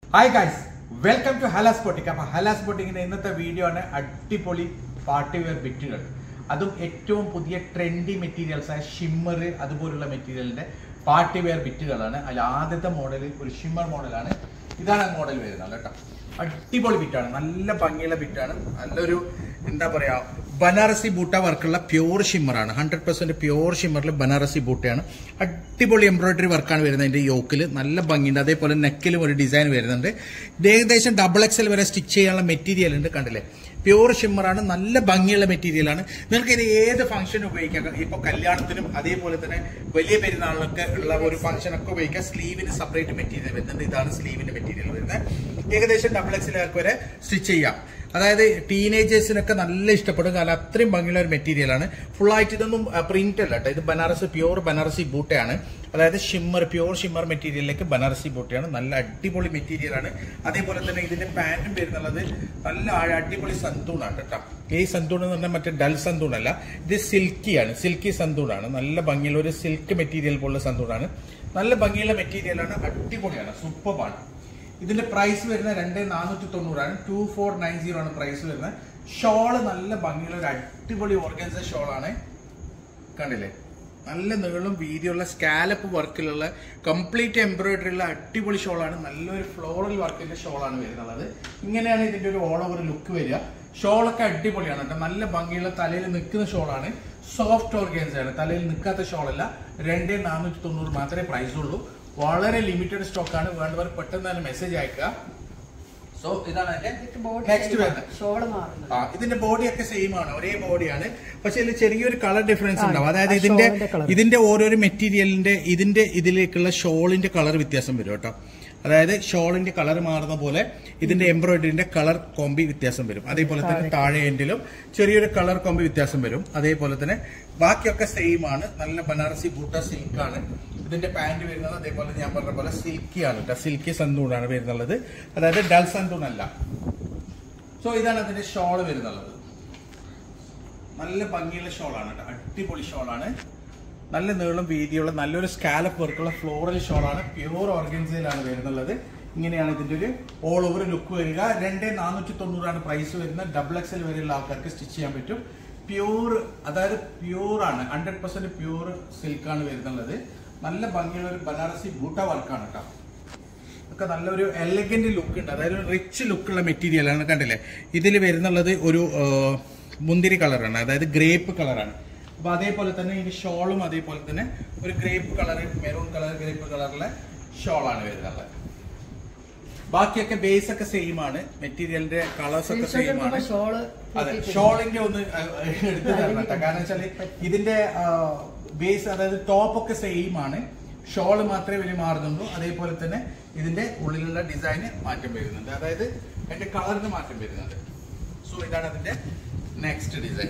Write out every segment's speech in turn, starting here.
Hi guys welcome to Halas boutique അപ്പൊ ഹലാസ് ബോട്ടിക്കിന്റെ ഇന്നത്തെ video ആണ് അടിപൊളി പാർട്ടി വെയർ ബിറ്റുകൾ അതും ഏറ്റവും പുതിയ ട്രെൻഡി മെറ്റീരിയൽസ് ആയ ഷിമ്മർ അതുപോലുള്ള മെറ്റീരിയലിന്റെ പാർട്ടി വെയർ ബിറ്റുകളാണ് അതിൽ ആദ്യത്തെ മോഡൽ ഒരു ഷിമ്മർ മോഡലാണ് ഇതാണ് മോഡൽ വരുന്നത് കേട്ടോ അടിപൊളി ബിറ്റാണ് നല്ല ഭംഗിയുള്ള ബിറ്റാണ് നല്ലൊരു എന്താ പറയാ ബനാറസി ബൂട്ട വർക്കുള്ള പ്യൂർ ഷിമ്മറാണ് ഹൺഡ്രഡ് പെർസെന്റ് പ്യൂർ ഷിമ്മറിൽ ബനാറസി ബൂട്ടയാണ് അടിപൊളി എംബ്രോയിഡറി വർക്കാണ് വരുന്നത് അതിന്റെ യോക്കിൽ നല്ല ഭംഗിയുണ്ട് അതേപോലെ നെക്കിലും ഒരു ഡിസൈൻ വരുന്നുണ്ട് ഇത് ഏകദേശം ഡബിൾ എക്സൽ വരെ സ്റ്റിച്ച് ചെയ്യാനുള്ള മെറ്റീരിയൽ ഉണ്ട് കണ്ടില്ലേ പ്യൂർ ഷിമ്മറാണ് നല്ല ഭംഗിയുള്ള മെറ്റീരിയലാണ് നിങ്ങൾക്ക് ഇത് ഏത് ഫംഗ്ഷനും ഉപയോഗിക്കാം ഇപ്പൊ കല്യാണത്തിനും അതേപോലെ തന്നെ വലിയ പെരുന്നാളിനൊക്കെ ഉള്ള ഒരു ഫംഗ്ഷൻ ഒക്കെ ഉപയോഗിക്കാം സ്ലീവിന് സെപ്പറേറ്റ് മെറ്റീരിയൽ വരുന്നുണ്ട് ഇതാണ് സ്ലീവിന്റെ മെറ്റീരിയൽ വരുന്നത് ഏകദേശം ഡബിൾ എക്സിലേക്ക് വരെ സ്റ്റിച്ച് ചെയ്യാം അതായത് ടീനേജേഴ്സിനൊക്കെ നല്ല ഇഷ്ടപ്പെടും കാരണം അത്രയും ഭംഗിയുള്ള ഒരു മെറ്റീരിയലാണ് ഫുൾ ആയിട്ട് ഇതൊന്നും പ്രിന്റ് അല്ല കേട്ടോ ഇത് ബനാറസ് പ്യൂർ ബനാറസി ബൂട്ടയാണ് അതായത് ഷിമ്മർ പ്യൂർ ഷിമ്മർ മെറ്റീരിയലിലേക്ക് ബനാറസി ബൂട്ടയാണ് നല്ല അടിപൊളി മെറ്റീരിയലാണ് അതേപോലെ തന്നെ ഇതിന്റെ പാന്റും വരുന്നുള്ളത് നല്ല ആ- അടിപൊളി സന്തൂണാണ് കേട്ടോ ഈ സന്തൂൺ എന്ന് പറഞ്ഞാൽ മറ്റേ ഡൽ സന്തൂൺ അല്ല ഇത് സിൽക്കിയാണ് സിൽക്കി സന്തൂണാണ് നല്ല ഭംഗിയുള്ള ഒരു സിൽക്ക് മെറ്റീരിയൽ പോലുള്ള സന്തൂണാണ് നല്ല ഭംഗിയുള്ള മെറ്റീരിയലാണ് അടിപൊളിയാണ് സൂപ്പറാണ് ഇതിന്റെ പ്രൈസ് വരുന്നത് രണ്ട് നാനൂറ്റി തൊണ്ണൂറാണ് ടു ഫോർ നയൻ സീറോ ആണ് പ്രൈസ് വരുന്നത് ഷോള് നല്ല ഭംഗിയുള്ള ഒരു അടിപൊളി ഓർഗൻസ ഷോളാണ് കണ്ടില്ലേ നല്ല നീളം വീതിയുള്ള സ്കാലപ്പ് വർക്കിലുള്ള കംപ്ലീറ്റ് എംബ്രോയിഡറി ഉള്ള അടിപൊളി ഷോളാണ് നല്ലൊരു ഫ്ലോറൽ വർക്കിന്റെ ഷോളാണ് വരുന്നത് ഇങ്ങനെയാണ് ഇതിന്റെ ഒരു ഓൾ ഓവർ ലുക്ക് വരിക ഷോളൊക്കെ അടിപൊളിയാണ് കേട്ടോ നല്ല ഭംഗിയുള്ള തലയിൽ നിൽക്കുന്ന ഷോളാണ് സോഫ്റ്റ് ഓർഗൻസ് ആണ് തലയിൽ നിൽക്കാത്ത ഷോളല്ല രണ്ട് നാനൂറ്റി തൊണ്ണൂറ് മാത്രമേ പ്രൈസ് ഉള്ളൂ വളരെ ലിമിറ്റഡ് സ്റ്റോക്കാണ് വേണ്ടവർ പെട്ടെന്ന് തന്നെ മെസ്സേജ് അയക്കുക സോ ഇതാണ് അതിന്റെ നെക്സ്റ്റ് വരുന്നത് ഷോള് മാറുന്നത് ആ ഇതിന്റെ ബോഡി ഒക്കെ സെയിം ആണ് ഒരേ ബോഡിയാണ് പക്ഷെ ഇതിൽ ചെറിയൊരു കളർ ഡിഫറൻസ് ആ, ഉണ്ടാവും അതായത് ആ ഇതിന്റെ ഷോളിന്റെ colour. ഇതിന്റെ ഓരോരോ മെറ്റീരിയലിന്റെ ഇതിന്റെ ഇതിലേക്കുള്ള ഷോളിന്റെ കളർ വ്യത്യാസം വരും കേട്ടോ അതായത് ഷോളിന്റെ കളർ മാറുന്ന പോലെ ഇതിന്റെ എംബ്രോയിഡറിന്റെ കളർ കോമ്പി വ്യത്യാസം വരും അതേപോലെ തന്നെ താഴെ എൻഡിലും ചെറിയൊരു കളർ കോമ്പി വ്യത്യാസം വരും അതേപോലെ തന്നെ ബാക്കിയൊക്കെ സെയിം ആണ് നല്ല ബനാറസി ബൂട്ട സിൽക്ക് ആണ് ഇതിന്റെ പാന്റ് വരുന്നത് അതേപോലെ ഞാൻ പറഞ്ഞ പോലെ സിൽക്കി ആണ് കേട്ടോ സിൽക്കി സന്തൂണാണ് വരുന്നുള്ളത് അതായത് ഡൽ സന്തൂൺ അല്ല സോ ഇതാണ് അതിന്റെ ഷോൾ വരുന്നുള്ളത് നല്ല ഭംഗിയുള്ള ഷോളാണ് കേട്ടോ അടിപൊളി ഷോളാണ് നല്ല നീളം വീതിയുള്ള നല്ലൊരു സ്കാലപ്പ് വർക്കുള്ള ഫ്ലോറൽ ഷോളാണ് പ്യൂർ ഓർഗൻസയിലാണ് വരുന്നുള്ളത് ഇങ്ങനെയാണ് ഇതിന്റെ ഒരു ഓൾ ഓവർ ലുക്ക് വരിക രണ്ട് നാനൂറ്റി തൊണ്ണൂറാണ് പ്രൈസ് വരുന്നത് ഡബിൾ എക്സൽ വരെയുള്ള ആൾക്കാർക്ക് സ്റ്റിച്ച് ചെയ്യാൻ പറ്റും പ്യൂർ അതായത് പ്യൂർ ആണ് ഹൺഡ്രഡ് പെർസെന്റ് പ്യൂർ സിൽക്കാണ് വരുന്നുള്ളത് നല്ല ഭംഗിയുള്ള ഒരു ബനാറസി ബൂട്ട വർക്കാണ് കേട്ടോ ഒക്കെ നല്ലൊരു എലഗന്റ് ലുക്ക് ഉണ്ട് അതായത് റിച്ച് ലുക്കുള്ള മെറ്റീരിയൽ ആണ് കണ്ടില്ലേ ഇതിൽ വരുന്നുള്ളത് ഒരു ആ, മുന്തിരി കളറാണ് അതായത് ഗ്രേപ്പ് കളറാണ് അപ്പൊ അതേപോലെ തന്നെ ഇതിന്റെ ഷോളും അതേപോലെ തന്നെ ഒരു grape colour maroon colour grape കളറിലെ ഷോളാണ് വരുന്നത് ബാക്കിയൊക്കെ ബേസ് ഒക്കെ സെയിം ആണ് മെറ്റീരിയലിന്റെ കളേഴ്സ് ഒക്കെ സെയിം ആണ് ഷോള് അതെ ഷോളിന്റെ ഒന്ന് അഹ്, എടുത്തു തരണം കേട്ടോ കാരണം വെച്ചാല് ഇതിന്റെ ബേസ് അതായത് ടോപ്പ് ഒക്കെ സെയിം ആണ് ഷോള് മാത്രമേ വലിയ മാറുന്നുള്ളൂ അതേപോലെ തന്നെ ഇതിന്റെ ഉള്ളിലുള്ള ഡിസൈന് മാറ്റം വരുന്നുണ്ട് അതായത് അതിന്റെ കളറിന് മാറ്റം വരുന്നുണ്ട് സോ ഇതാണ് അതിന്റെ നെക്സ്റ്റ് ഡിസൈൻ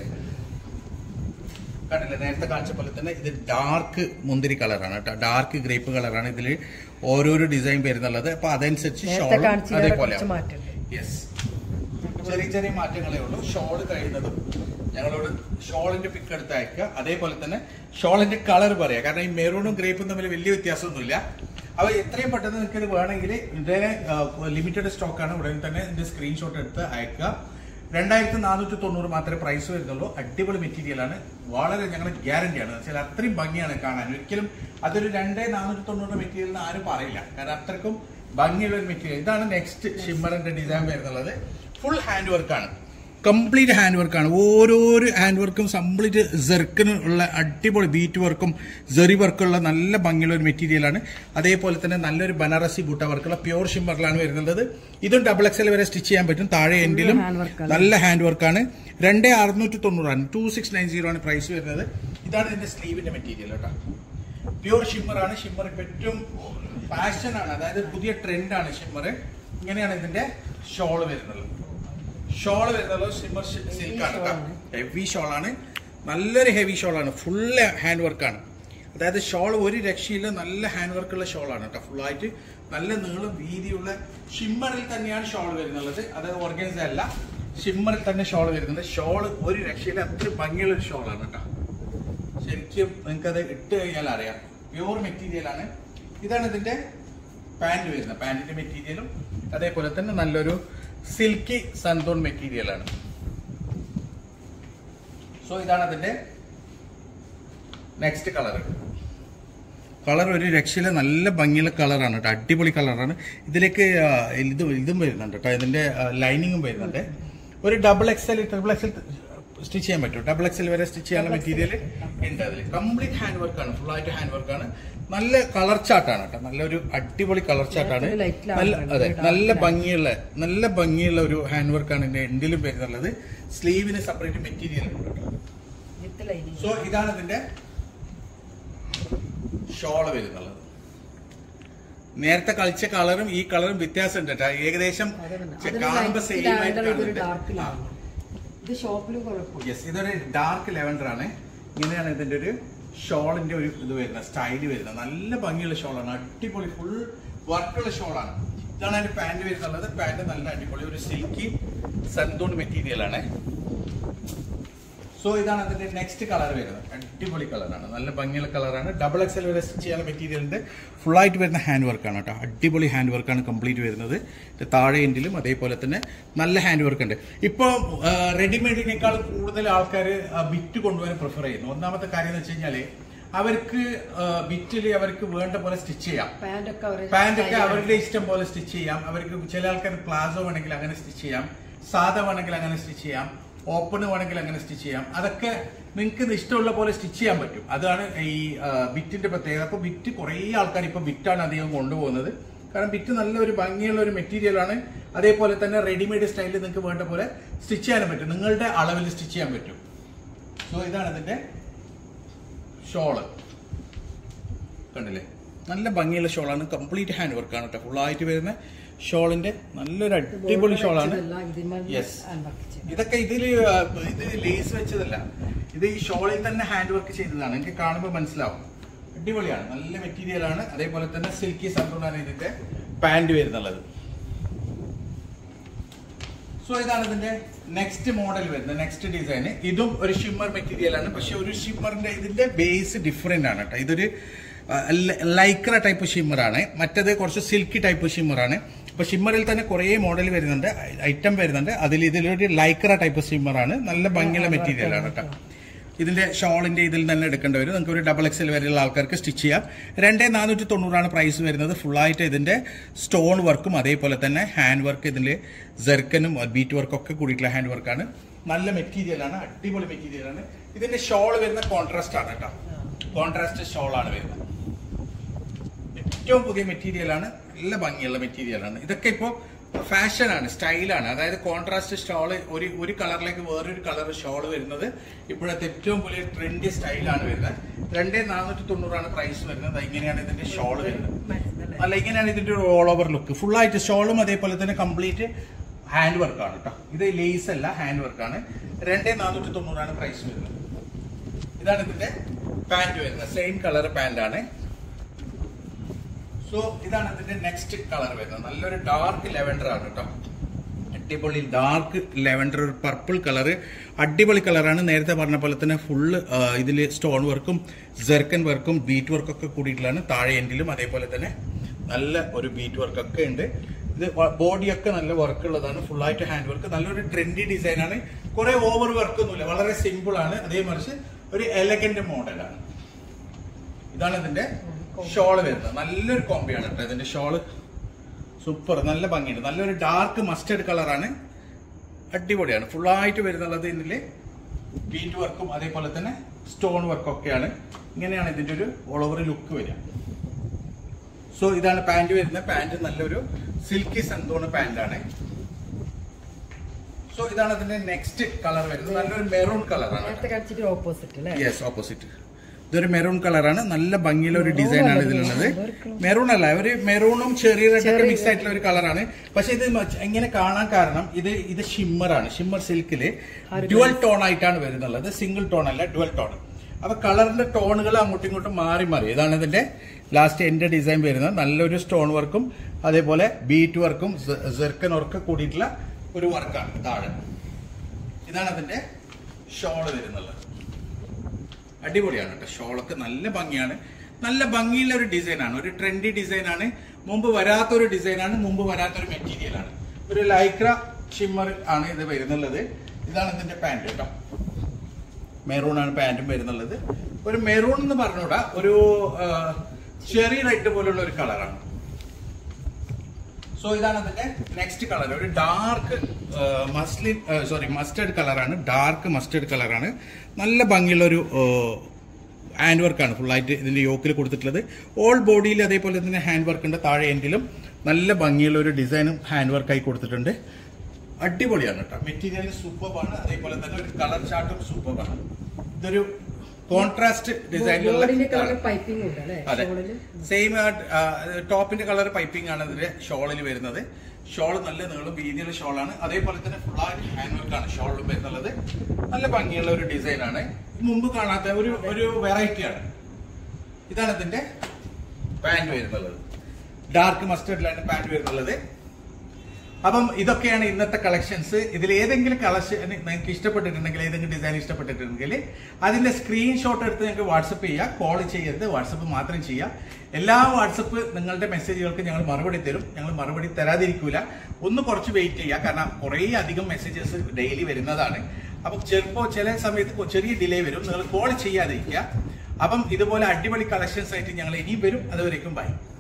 കണ്ടില്ലേ നേരത്തെ കാണിച്ച പോലെ തന്നെ ഇത് ഡാർക്ക് മുന്തിരി കളറാണ് കേട്ടോ ഡാർക്ക് ഗ്രേപ്പ് കളറാണ് ഇതിൽ ഓരോരോ ഡിസൈൻ വരുന്നുള്ളത് അപ്പൊ അതനുസരിച്ച് നേരത്തെ ഷോളും കാണിച്ചതിനെ അതേപോലെ കുറച്ച് മാറ്റമുണ്ട്. യെസ് ചെറിയ ചെറിയ മാറ്റങ്ങളേ ഉള്ളൂ ഷോൾ കഴിയുന്നതും ഞങ്ങളോട് ഷോളിന്റെ പിക്ക് എടുത്ത് അയക്കുക അതേപോലെ തന്നെ ഷോളിന്റെ കളർ പറയാം കാരണം ഈ മെറൂണും ഗ്രേപ്പും തമ്മിൽ വലിയ വ്യത്യാസമൊന്നുമില്ല അവ എത്രയും പെട്ടെന്ന് നിങ്ങൾക്ക് ഇത് വേണമെങ്കിൽ ഇതിന്റെ ലിമിറ്റഡ് സ്റ്റോക്കാണ് ഉടൻ തന്നെ ഇതിന്റെ സ്ക്രീൻഷോട്ട് എടുത്ത് അയക്കുക രണ്ടായിരത്തി നാനൂറ്റി തൊണ്ണൂറ് മാത്രമേ പ്രൈസ് വരുന്നുള്ളൂ അടിപൊളി മെറ്റീരിയൽ ആണ് വളരെ ഞങ്ങൾ ഗ്യാരണ്ടി ആണ് വെച്ചാൽ അത്രയും ഭംഗിയാണ് കാണാൻ ഒരിക്കലും അതൊരു രണ്ടേ നാനൂറ്റി തൊണ്ണൂറ് മെറ്റീരിയൽ എന്ന് ആരും പറയില്ല കാരണം അത്രക്കും ഭംഗിയുള്ള ഒരു മെറ്റീരിയൽ ഇതാണ് നെക്സ്റ്റ് ഷിമ്മറിന്റെ ഡിസൈൻ വരുന്നുള്ളത് ഫുൾ ഹാൻഡ് വർക്കാണ് കംപ്ലീറ്റ് ഹാൻഡ് വർക്കാണ് ഓരോരോ ഹാൻഡ് വർക്കും കംപ്ലീറ്റ് ജെർക്കിന് ഉള്ള അടിപൊളി ബീറ്റ് വർക്കും ജെറി വർക്കുള്ള നല്ല ഭംഗിയുള്ള ഒരു മെറ്റീരിയലാണ് അതേപോലെ തന്നെ നല്ലൊരു ബനാറസി ബൂട്ട വർക്കുള്ള പ്യൂർ ഷിമ്മറിലാണ് വരുന്നത് ഇതും ഡബിൾ എക്സൽ വരെ സ്റ്റിച്ച് ചെയ്യാൻ പറ്റും താഴെ എൻഡിലും hand work ആണ്. നല്ല ഹാൻഡ് വർക്കാണ് രണ്ട് അറുന്നൂറ്റി തൊണ്ണൂറാണ് ടു സിക്സ് നയൻ സീറോ ആണ് പ്രൈസ് വരുന്നത് ഇതാണ് ഇതിന്റെ സ്ലീവിന്റെ മെറ്റീരിയൽ കേട്ടോ പ്യൂർ ഷിമ്മർ ആണ് ഷിമ്മർ ഇപ്പൊ ഏറ്റവും ഫാഷൻ ആണ് അതായത് പുതിയ ട്രെൻഡ് ആണ് ഷിമ്മർ ഇങ്ങനെയാണ് ഇതിന്റെ ഷോൾ വരുന്നത് ഷോൾ വരുന്നത് ഷിമ്മർ സിൽക്കാണ് ഹെവി ഷോളാണ് നല്ലൊരു ഹെവി ഷോളാണ് ഫുള്ള് ഹാൻഡ് വർക്കാണ് അതായത് ഷോൾ ഒരു രക്ഷയില്ല നല്ല ഹാൻഡ് വർക്കുള്ള ഷോളാണ് കേട്ടോ ഫുള്ളായിട്ട് നല്ല നീളം വീതിയുള്ള ഷിമ്മറിൽ തന്നെയാണ് ഷോൾ വരുന്നുള്ളത് അതായത് ഓർഗൻസ് അല്ല ഷിമ്മറിൽ തന്നെ ഷോൾ വരുന്നുണ്ട് ഷോൾ ഒരു രക്ഷയില്ല അത്ര ഭംഗിയുള്ള ഒരു ഷോളാണ് കേട്ടോ ശരിക്കും നിങ്ങൾക്കത് ഇട്ട് കഴിഞ്ഞാൽ അറിയാം പ്യൂർ മെറ്റീരിയൽ ആണ് ഇതാണ് ഇതിന്റെ പാന്റ് വരുന്നത് പാന്റിന്റെ മെറ്റീരിയലും അതേപോലെ തന്നെ നല്ലൊരു സിൽക്കി സന്തോൺ മെറ്റീരിയൽ ആണ് സോ ഇതാണ് അതിന്റെ നെക്സ്റ്റ് കളർ കളർ ഒരു രക്ഷയിലെ നല്ല ഭംഗിയുള്ള കളറാണ് കേട്ടോ അടിപൊളി കളറാണ് ഇതിലേക്ക് ആ, ഇത് ഇതും വരുന്നുണ്ട് കേട്ടോ ഇതിന്റെ ലൈനിങ്ങും വരുന്നുണ്ട് ഒരു double XL triple XL stitch ചെയ്യാൻ പറ്റും ഡബിൾ എക്സൽ വരെ സ്റ്റിച്ച് ചെയ്യാനുള്ള മെറ്റീരിയൽ ഉണ്ട് അതിൽ കംപ്ലീറ്റ് ഹാൻഡ് വർക്കാണ് ഫുൾ ആയിട്ട് ഹാൻഡ് വർക്കാണ് നല്ല കളർ ചാർട്ടാണ് കേട്ടോ നല്ലൊരു അടിപൊളി കളർ ചാർട്ടാണ് ഇതിനകത്ത് light ലാണ് നല്ല വരുന്നത്, അതെ dark നല്ല ലാണ്. ഭംഗിയുള്ള നല്ല ഭംഗിയുള്ള ഒരു ഹാൻഡ് വർക്കാണ് ഇതിന്റെ എൻഡിലും വരുന്നുള്ളത് സ്ലീവിന് സെപ്പറേറ്റ് മെറ്റീരിയൽ ഉണ്ട് കേട്ടോ വിത്ത് ലൈനിങ് സോ ഇതാണ് ഇതിന്റെ ഷോള് വരുന്നുള്ളത് നേരത്തെ കളിച്ച കളറും ഈ കളറും വ്യത്യാസം ഉണ്ട് കേട്ടോ ഏകദേശം ചെ- കാണുമ്പോ സെയിം ആയിട്ട് ഇതൊരു കാണുന്നുണ്ട് ഡാർക്കിലാണ് ഇത് ഷോപ്പിലും കുഴപ്പമില്ല യെസ് ഇതൊരു ഡാർക്ക് ലെവൻഡർ ആണ് ഇങ്ങനെയാണ് ഇതിന്റെ ഒരു ഷോളിന്റെ ഒരു ഇത് വരുന്നത് സ്റ്റൈല് വരുന്നത് നല്ല ഭംഗിയുള്ള ഷോളാണ് അടിപൊളി ഫുൾ വർക്കുള്ള ഷോളാണ് ഇതാണ് അതിന്റെ പാന്റ് വരുന്നുള്ളത് പാന്റ് നല്ല അടിപൊളി ഒരു സിൽക്കി സന്തൂൺ മെറ്റീരിയൽ ആണ് സോ ഇതാണ് അതിന്റെ നെക്സ്റ്റ് കളർ വരുന്നത് അടിപൊളി കളറാണ് നല്ല ഭംഗിയുള്ള കളറാണ് ഡബിൾ എക്സൽ വരെ സ്റ്റിച്ച് ചെയ്യാനുള്ള മെറ്റീരിയൽ ഉണ്ട് ഫുൾ ആയിട്ട് വരുന്ന ഹാൻഡ് വർക്കാണ് കേട്ടോ അടിപൊളി ഹാൻഡ് വർക്കാണ് കംപ്ലീറ്റ് വരുന്നത് ഇത് താഴെ എൻഡിലും അതേപോലെ തന്നെ നല്ല ഹാൻഡ് വർക്ക് ഉണ്ട് ഇപ്പോൾ റെഡിമെയ്ഡിനേക്കാൾ കൂടുതൽ ആൾക്കാർ ബിറ്റ് കൊണ്ടുപോകാൻ പ്രിഫർ ചെയ്യുന്നു ഒന്നാമത്തെ കാര്യം എന്ന് വെച്ച് കഴിഞ്ഞാൽ അവർക്ക് ബിറ്റിൽ അവർക്ക് വേണ്ട പോലെ സ്റ്റിച്ച് ചെയ്യാം പാന്റ് ഒക്കെ അവരെ പാന്റ് ഒക്കെ അവരുടെ ഇഷ്ടം പോലെ സ്റ്റിച്ച് ചെയ്യാം അവർക്ക് ചില ആൾക്കാർ പ്ലാസോ വേണമെങ്കിൽ അങ്ങനെ സ്റ്റിച്ച് ചെയ്യാം സാധാ വേണമെങ്കിൽ അങ്ങനെ സ്റ്റിച്ച് ചെയ്യാം ഓപ്പൺ വേണമെങ്കിൽ അങ്ങനെ സ്റ്റിച്ച് ചെയ്യാം അതൊക്കെ നിങ്ങൾക്ക് ഇഷ്ടമുള്ള പോലെ സ്റ്റിച്ച് ചെയ്യാൻ പറ്റും അതാണ് ഈ ആ, ബിറ്റിന്റെ പ്രത്യേകത അപ്പൊ ബിറ്റ് കുറേ ആൾക്കാർ ഇപ്പൊ ബിറ്റാണ് അധികം കൊണ്ടുപോകുന്നത് കാരണം ബിറ്റ് നല്ലൊരു ഭംഗിയുള്ള ഒരു മെറ്റീരിയൽ ആണ് അതേപോലെ തന്നെ റെഡിമെയ്ഡ് സ്റ്റൈലിൽ നിങ്ങൾക്ക് വേണ്ട പോലെ സ്റ്റിച്ച് ചെയ്യാനും പറ്റും നിങ്ങളുടെ അളവിൽ സ്റ്റിച്ച് ചെയ്യാൻ പറ്റും സോ ഇതാണ് ഇതിന്റെ ഷോള് കണ്ടില്ലേ നല്ല ഭംഗിയുള്ള ഷോളാണ് കംപ്ലീറ്റ് ഹാൻഡ് വർക്കാണ് കേട്ടോ ഫുൾ ആയിട്ട് വരുന്ന ഷോളിന്റെ നല്ലൊരു അടിപൊളി ഷോളാണ് ഇതെല്ലാം ഇതിന്മേൽ Yes. hand work ചെയ്തു. ഇതൊക്കെ ഇതില് ആ, ഇത് ലേസ് വെച്ചതല്ല ഇത് ഈ ഷോളിൽ തന്നെ ഹാൻഡ് വർക്ക് ചെയ്തതാണ് എനിക്ക് കാണുമ്പോൾ മനസ്സിലാവും അടിപൊളിയാണ് നല്ല മെറ്റീരിയൽ ആണ് അതേപോലെ തന്നെ സിൽക്കി സന്തൂണാണ് ഇതിന്റെ പാന്റ് വരുന്നുള്ളത് സോ ഇതാണ് ഇതിന്റെ നെക്സ്റ്റ് മോഡൽ വരുന്നത് നെക്സ്റ്റ് ഡിസൈൻ ഇതും ഒരു ഷിമ്മർ മെറ്റീരിയൽ ആണ് പക്ഷെ ഒരു ഷിമ്മറിന്റെ ഇതിന്റെ ബേസ് ഡിഫറെന്റ് ആണ് കേട്ടോ ഇതൊരു ലൈക്ര ടൈപ്പ് ഷിമ്മർ ആണ് മറ്റേത് കുറച്ച് സിൽക്കി ടൈപ്പ് ഷിമ്മർ ആണ് അപ്പൊ ഷിമ്മറിൽ തന്നെ കുറേ മോഡൽ വരുന്നുണ്ട് ഐറ്റം വരുന്നുണ്ട് അതിൽ ഇതിലൊരു ലൈക്ര ടൈപ്പ് ഷിമ്മർ ആണ് നല്ല ഭംഗിയുള്ള മെറ്റീരിയൽ ആണ് കേട്ടോ ഇതിന്റെ ഷോളിന്റെ ഇതിൽ തന്നെ എടുക്കേണ്ടി വരും നിങ്ങൾക്ക് ഒരു ഡബിൾ എക്സൽ വരെയുള്ള ആൾക്കാർക്ക് സ്റ്റിച്ച് ചെയ്യാം രണ്ടേ നാനൂറ്റി തൊണ്ണൂറാണ് പ്രൈസ് വരുന്നത് ഫുള്ളായിട്ട് ഇതിന്റെ സ്റ്റോൺ വർക്കും അതേപോലെ തന്നെ ഹാൻഡ് വർക്ക് ഇതിന്റെ ജെർക്കനും ബീറ്റ് വർക്കും ഒക്കെ കൂടിയിട്ടുള്ള ഹാൻഡ് വർക്കാണ് നല്ല മെറ്റീരിയൽ ആണ് അടിപൊളി മെറ്റീരിയൽ ആണ് ഇതിന്റെ ഷോൾ വരുന്ന കോൺട്രാസ്റ്റ് ആണ് കേട്ടോ കോൺട്രാസ്റ്റ് ഷോൾ ആണ് വരുന്നത് ഏറ്റവും പുതിയ മെറ്റീരിയൽ ആണ് നല്ല ഭംഗിയുള്ള മെറ്റീരിയൽ ആണ് ഇതൊക്കെ ഇപ്പോൾ ഫാഷൻ ആണ് സ്റ്റൈലാണ് അതായത് കോൺട്രാസ്റ്റ് ഷോള് ഒരു ഒരു കളറിലേക്ക് വേറൊരു കളർ ഷോള് വരുന്നത് ഇപ്പോഴത്തെ ഏറ്റവും പുതിയ ട്രെൻഡി സ്റ്റൈലാണ് വരുന്നത് രണ്ടേ നാനൂറ്റി തൊണ്ണൂറാണ് പ്രൈസ് വരുന്നത് ദാ ഇങ്ങനെയാണ് ഇതിന്റെ ഷോള് വരുന്നത് മനസ്സിലായി. അല്ല ഇങ്ങനെയാണ് ഇതിന്റെ ഒരു ഓൾ ഓവർ ലുക്ക് ഫുൾ ആയിട്ട് ഷോളും അതേപോലെ തന്നെ കംപ്ലീറ്റ് ഹാൻഡ് വർക്കാണ് കേട്ടോ ഇത് ലേസ് അല്ല ഹാൻഡ് വർക്കാണ് രണ്ടേ നാനൂറ്റി തൊണ്ണൂറാണ് പ്രൈസ് വരുന്നത് ഇതാണ് ഇതിന്റെ പാന്റ് വരുന്നത് സെയിം കളർ പാന്റ് ആണ് സോ ഇതാണ് ഇതിന്റെ നെക്സ്റ്റ് കളർ വരുന്നത് നല്ലൊരു ഡാർക്ക് ലെവൻഡർ ആണ് കേട്ടോ അടിപൊളി ഡാർക്ക് ലെവൻഡർ ഒരു പർപ്പിൾ കളർ അടിപൊളി കളറാണ് നേരത്തെ പറഞ്ഞ പോലെ തന്നെ ഫുള്ള് ഇതിൽ സ്റ്റോൺ വർക്കും ജെർക്കൻ വർക്കും ബീറ്റ് വർക്കും ഒക്കെ കൂടിയിട്ടുള്ളതാണ് താഴെ എൻഡിലും അതേപോലെ തന്നെ നല്ല ഒരു ബീറ്റ് വർക്ക് ഒക്കെ ഉണ്ട് ഇത് ബോഡിയൊക്കെ നല്ല വർക്ക് ഉള്ളതാണ് ഫുൾ ആയിട്ട് ഹാൻഡ് വർക്ക് നല്ലൊരു ട്രെൻഡി ഡിസൈൻ ആണ് കുറെ ഓവർ വർക്ക് ഒന്നുമില്ല വളരെ സിമ്പിൾ ആണ് അതേ മറിച്ച് ഒരു എലഗന്റ് മോഡലാണ് ഇതാണ് ഇതിന്റെ ഷോള് വരുന്നത് നല്ലൊരു കോമ്പിയാണ് കേട്ടോ ഇതിന്റെ ഷോള് സൂപ്പർ നല്ല ഭംഗിയുണ്ട് നല്ലൊരു ഡാർക്ക് മസ്റ്റേർഡ് കളറാണ് അടിപൊളിയാണ് ഫുള്ളായിട്ട് വരുന്നുള്ളത് ഇതില് ബീറ്റ് വർക്കും അതേപോലെ തന്നെ സ്റ്റോൺ വർക്കും ഒക്കെയാണ് ഇങ്ങനെയാണ് ഇതിന്റെ ഒരു ഓൾ ഓവർ ലുക്ക് വരിക സോ ഇതാണ് പാന്റ് വരുന്നത് പാന്റ് നല്ലൊരു സിൽക്കി സന്തോണ് പാന്റാണ് സോ ഇതാണ് അതിന്റെ നെക്സ്റ്റ് കളർ വരുന്നത് നല്ലൊരു മെറൂൺ കളറാണ് നേരത്തെ കാണിച്ചിട്ട് ഓപ്പോസിറ്റ് അല്ലേ യെസ് ഓപ്പോസിറ്റ് ഇതൊരു മെറൂൺ കളറാണ് നല്ല ഭംഗിയുള്ള ഒരു ഡിസൈൻ ആണ് ഇതിലുള്ളത് മെറൂൺ അല്ല ഒരു മെറൂണും ചെറിയ റെഡൊക്കെ മിക്സ് ആയിട്ടുള്ള ഒരു കളറാണ് പക്ഷെ ഇത് മച്ച് ഇങ്ങനെ കാണാൻ കാരണം ഇത് ഇത് ഷിമ്മർ ആണ് ഷിമ്മർ സിൽക്കില് ഡുവൽ ടോൺ ആയിട്ടാണ് വരുന്നുള്ളത് സിംഗിൾ ടോൺ അല്ല ഡുവൽ ടോൺ അപ്പൊ കളറിന്റെ ടോണുകൾ അങ്ങോട്ടും ഇങ്ങോട്ടും മാറി മാറി ഇതാണ് ഇതിന്റെ ലാസ്റ്റ് എന്റെ ഡിസൈൻ വരുന്നത് നല്ലൊരു സ്റ്റോൺ വർക്കും അതേപോലെ ബീറ്റ് വർക്കും ജെർക്കൻ വർക്കും കൂടിയിട്ടുള്ള ഒരു വർക്കാണ് താഴെ ഇതാണ് അതിന്റെ ഷോള് വരുന്നുള്ളത് അടിപൊളിയാണ് കേട്ടോ ഷോളൊക്കെ നല്ല ഭംഗിയാണ് നല്ല ഭംഗിയുള്ള ഒരു ഡിസൈനാണ് ഒരു ട്രെൻഡി ഡിസൈനാണ് മുമ്പ് വരാത്തൊരു ഡിസൈനാണ് മുമ്പ് വരാത്തൊരു മെറ്റീരിയലാണ് ഒരു ലൈക്ര ഷിമ്മർ ആണ് ഇത് വരുന്നുള്ളത് ഇതാണ് ഇതിന്റെ പാന്റ് കേട്ടോ മെറൂൺ ആണ് പാന്റും വരുന്നുള്ളത് ഒരു മെറൂൺ എന്ന് പറഞ്ഞൂടാ ഒരു ചെറി റെഡ് പോലുള്ള ഒരു കളറാണ് സോ ഇതാണ് അതിന്റെ നെക്സ്റ്റ് കളർ ഒരു ഡാർക്ക് മസ്ലിൻ സോറി മസ്റ്റേർഡ് കളറാണ് ഡാർക്ക് മസ്റ്റേർഡ് കളറാണ് നല്ല ഭംഗിയുള്ള ഒരു ഹാൻഡ് വർക്കാണ് ഫുള്ളായിട്ട് ഇതിന്റെ യോക്കിൽ കൊടുത്തിട്ടുള്ളത് ഓൾ ബോഡിയിൽ അതേപോലെ തന്നെ ഹാൻഡ് വർക്ക് ഉണ്ട് താഴെ എൻഡിലും നല്ല ഭംഗിയുള്ള ഒരു ഡിസൈനും ഹാൻഡ് വർക്കായി കൊടുത്തിട്ടുണ്ട് അടിപൊളിയാണ് കേട്ടോ മെറ്റീരിയൽ സൂപ്പറാണ് അതേപോലെ തന്നെ ഒരു കളർ ചാർട്ടും സൂപ്പറാണ് ഇതൊരു കോൺട്രാസ്റ്റ് ഡിസൈനിലുള്ള ബോർഡിന്റെ കളർ പൈപ്പിംഗ് ഉണ്ട് അല്ലേ അതെ ഷോളില് സെയിം ടോപ്പിന്റെ കളർ പൈപ്പിംഗ് ആണ് ഇതിന്റെ ഷോളിൽ വരുന്നത് ഷോൾ നല്ല നീളം വീതിയുള്ള ഷോളാണ് അതേപോലെ തന്നെ ഫുള്ളായിട്ട് ഹാൻഡ് വർക്കാണ് ഷോളിൽ വരുന്നുള്ളത് നല്ല ഭംഗിയുള്ള ഒരു ഡിസൈൻ ആണ് മുമ്പ് കാണാത്ത ഒരു ഒരു വെറൈറ്റി ആണ് ഇതാണ് ഇതിന്റെ പാന്റ് വരുന്നുള്ളത് ഡാർക്ക് മസ്റ്റേർഡിലാണ് പാന്റ് വരുന്നുള്ളത് അപ്പം ഇതൊക്കെയാണ് ഇന്നത്തെ കളക്ഷൻസ് ഇതിൽ ഏതെങ്കിലും കളക്ഷൻ നിങ്ങൾക്ക് ഇഷ്ടപ്പെട്ടിട്ടുണ്ടെങ്കിൽ ഏതെങ്കിലും ഡിസൈൻ ഇഷ്ടപ്പെട്ടിട്ടുണ്ടെങ്കിൽ അതിന്റെ സ്ക്രീൻഷോട്ട് എടുത്ത് നിങ്ങൾക്ക് വാട്സപ്പ് ചെയ്യുക കോൾ ചെയ്യരുത് വാട്സപ്പ് മാത്രം ചെയ്യുക എല്ലാ വാട്സപ്പ് നിങ്ങളുടെ മെസ്സേജുകൾക്ക് ഞങ്ങൾ മറുപടി തരും ഞങ്ങൾ മറുപടി തരാതിരിക്കൂല ഒന്ന് കുറച്ച് വെയിറ്റ് ചെയ്യുക കാരണം കുറേ അധികം മെസ്സേജസ് ഡെയിലി വരുന്നതാണ് അപ്പം ചിലപ്പോൾ ചില സമയത്ത് ചെറിയ ഡിലേ വരും നിങ്ങൾ കോൾ ചെയ്യാതിരിക്കുക അപ്പം ഇതുപോലെ അടിപൊളി കളക്ഷൻസ് ആയിട്ട് ഞങ്ങൾ ഇനിയും വരും അതുവരേക്കും ബൈ